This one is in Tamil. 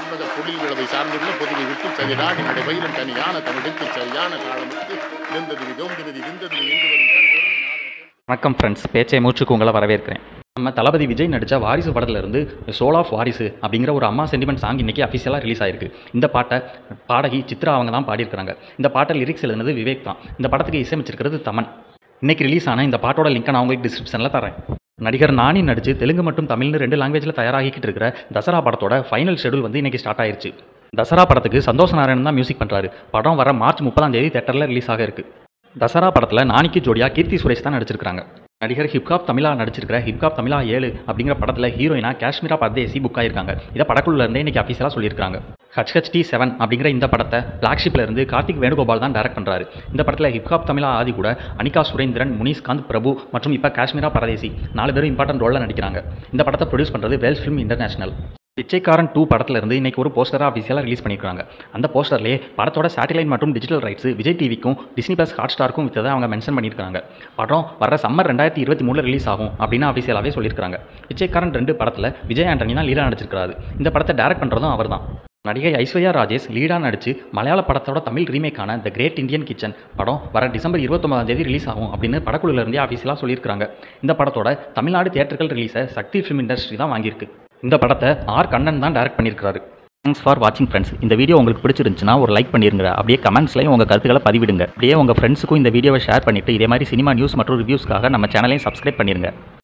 மன்மத பொழில் விழவை சார்ந்துள்ள பொதுவை விட்டு செயலாடி நடைபயிலும் தனியான தமிழுக்கு சரியான காலமுக்கு வெந்தது விதோந்திரதி விந்தது என்று வரும் தன் கருணை நாதன் கேள். வணக்கம் ஃப்ரெண்ட்ஸ் பேச்சை மூச்சுக்கு உங்களை வரவேற்கிறேன் நம்ம தளபதி விஜய் நடித்த வாரிசு படத்துல இருந்து சோல் ஆஃப் வாரிசு அப்படிங்கிற ஒரு அம்மா சென்டிமெண்ட் சாங் இன்னைக்கு அஃபிஷியலாக ரிலீஸ் ஆயிருக்கு இந்த பாட்டை பாடகி சித்ரா அவங்க தான் பாடியிருக்கிறாங்க இந்த பாட்டை லிரிக்ஸ் எழுதுனது விவேக் தான் இந்த படத்துக்கு இசையமைச்சிருக்கிறது தமன் இன்னைக்கு ரிலீஸ் ஆன இந்த பாட்டோட லிங்க்கை நான் உங்களுக்கு டிஸ்கிரிப்ஷனில் தரேன் நடிகர் நானி நடிச்சு தெலுங்கு மற்றும் தமிழ்னு ரெண்டு லாங்குவேஜில் தயாராகிக்கிட்டு இருக்கிற தசரா படத்தோட ஃபைனல் ஷெடியூல் வந்து இன்னைக்கு ஸ்டார்ட் ஆயிருச்சு தசரா படத்துக்கு சந்தோஷ நாராயணன் தான் மியூசிக் பண்ணுறாரு படம் வர மார்ச் முப்பதாம் தேதி தேட்டரில் ரிலீஸ் ஆக இருக்கு தசரா படத்தில் நானிக்கு ஜோடியா கீர்த்தி சுரேஷ் தான் நடிச்சிருக்காங்க நடிகர் ஹிப்காப் தமிழா நடிச்சிருக்கிற ஹிப்காப் தமிழா ஏழு அப்படிங்கிற படத்தில் ஹீரோயினா காஷ்மீரா பர்தேசி புக் ஆயிருக்காங்க இதை படக்குள்ள இருந்தே இன்னைக்கு அஃபீஷியலாக சொல்லியிருக்காங்க ஹச்ஹெச்டி செவன் அப்படிங்கிற இந்த படத்தை ஃப்ளாக்ஷிப்ல இருந்து கார்த்திக் வேணுகோபால் தான் டைரக்ட் பண்ணுறாரு இந்த படத்தில் ஹிப்காப் தமிழா ஆதி கூட அனிகா சுரேந்திரன் முனிஷ்காந்த் பிரபு மற்றும் இப்போ காஷ்மீரா பரதேசி நாலு பேரும் இம்பார்ட்டன்ட் ரோலில் நடிக்கிறாங்க இந்த படத்தை ப்ரொடியூஸ் பண்ணுறது Vels Film International Pichaikkaran two படத்துல இருந்து இன்னைக்கு ஒரு போஸ்டராக அஃபிஷியலாக ரிலீஸ் பண்ணியிருக்காங்க அந்த போஸ்டர்லேயே படத்தோட சேட்டலைட் மற்றும் டிஜிட்டல் ரைட்ஸ் விஜய் டிவிக்கும் டிஸ்னி ப்ளஸ் ஹாட் ஸ்டாருக்கும் விற்றதை அவங்க மென்ஷன் பண்ணியிருக்காங்க படம் வர சம்மர் ரெண்டாயிரத்தி இருபத்தி மூணில் ரிலீஸ் ஆகும் அப்படின்னு அஃபிஷியலாகவே சொல்லியிருக்காங்க பிச்சைக்காரன் ரெண்டு படத்தில் விஜய் ஆண்டனி தான் லீடா நடிச்சிருக்காரு இந்த படத்தை டைரக்ட் பண்ணுறதும் அவர் தான் நடிகை ஐஸ்வர்யா ராஜேஷ் லீடாக நடிச்சு மலையாள படத்தோட தமிழ் ரீமேக்கான த கிரேட் இந்தியன் கிச்சன் படம் வர டிசம்பர் இருபத்தொன்பதாம் தேதி ரிலீஸ் ஆகும் அப்படின்னு படக்குழுல இருந்தே ஆஃபீஸியலாக சொல்லியிருக்காங்க இந்த படத்தோட தமிழ்நாடு தியேட்டர்கள் ரிலீஸை சக்தி ஃபிலிம் இண்டஸ்ட்ரி தான் வாங்கியிருக்கு இந்த படத்தை ஆர் கண்ணன் தான் டைரக்ட் பண்ணியிருக்காரு தேங்க்ஸ் ஃபார் வாட்சிங் ஃப்ரெண்ட்ஸ் இந்த வீடியோ உங்களுக்கு பிடிச்சிருந்துச்சுன்னா ஒரு லைக் பண்ணிருங்க அப்படியே கமெண்ட்ஸ்லையும் உங்கள் கருத்துக்களை பதிவிடுங்க அப்படியே உங்கள் ஃப்ரெண்ட்ஸுக்கும் இந்த வீடியோவை ஷேர் பண்ணிவிட்டு இதே மாதிரி சினிமா நியூஸ் மற்றும் ரிவ்யூஸ்க்காக நம்ம சேனலையும் சப்ஸ்கிரைப் பண்ணிருங்க